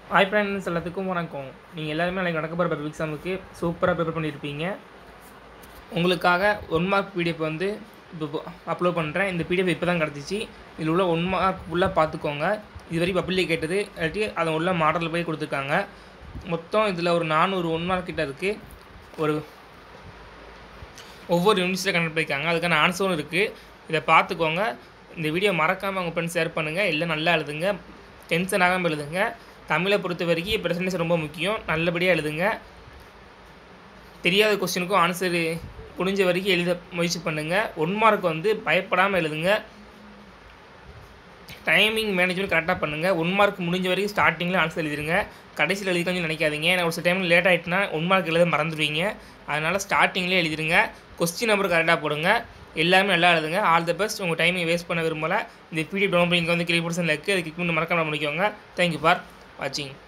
hi friends எல்லாத்துக்கும் வணக்கம் நீங்கள் எல்லாருமே நாளைக்கு நடக்க போகிற பப்ளிக் எக்ஸாமுக்கு சூப்பராக ப்ரிப்பேர் பண்ணியிருப்பீங்க உங்களுக்காக ஒன் மார்க் பிடிஎஃப் வந்து இப்போ அப்லோட் பண்ணுறேன் இந்த பிடிஎஃப் இப்போ தான் கிடச்சிச்சு இதில் உள்ள ஒன் மார்க் ஃபுல்லாக பார்த்துக்கோங்க இது வரைக்கும் பப்ளிக் கேட்டது இல்லாட்டி அதை உள்ள மாடலில் போய் கொடுத்துருக்காங்க மொத்தம் இதில் ஒரு நானூறு ஒன் மார்க் கிட்ட இருக்குது ஒரு ஒவ்வொரு யூனிட்ஸில் கனெக்ட் பண்ணியிருக்காங்க அதுக்கான ஆன்சரும் இருக்குது இதை பார்த்துக்கோங்க இந்த வீடியோ மறக்காமல் உங்கள் ஃப்ரெண்ட்ஸ் ஷேர் பண்ணுங்கள் எல்லாம் நல்லா எழுதுங்க டென்ஷன் ஆகாமல் எழுதுங்க தமிழை பொறுத்த வரைக்கும் ப்ரெசன்டேஷன் ரொம்ப முக்கியம் நல்லபடியாக எழுதுங்க தெரியாத கொஸ்டினுக்கும் ஆன்சர் முடிஞ்ச வரைக்கும் எழுத முயற்சி பண்ணுங்கள் ஒன் மார்க் வந்து பயப்படாமல் எழுதுங்க டைமிங் மேனேஜ்மெண்ட் கரெக்டாக பண்ணுங்கள் ஒன் மார்க் முடிஞ்ச வரைக்கும் ஸ்டார்டிங்கில் ஆன்சர் எழுதிருங்க கடைசியில் எழுதி கொஞ்சம் நினைக்காதீங்க ஏன்னா ஒரு சில டைமில் லேட் ஆகிட்டுனா ஒன் மார்க் எழுத மறந்துடுவீங்க அதனால் ஸ்டார்டிங்லேயே எழுதிருங்க கொஸ்டின் நம்பர் கரெக்டாக போடுங்க எல்லாமே நல்லா எழுதுங்க ஆல் த பெஸ்ட் உங்கள் டைமிங் வேஸ்ட் பண்ண விரும்பல இந்த பிடிஎஃப் டவுன்லோட் பண்ணி இங்கே வந்து கிளிக் பர்சனில் இருக்குது அது கிளிக் பண்ணி மறக்காம பண்ணிக்கோங்க தேங்க்யூ ஃபார் வாட்சிங்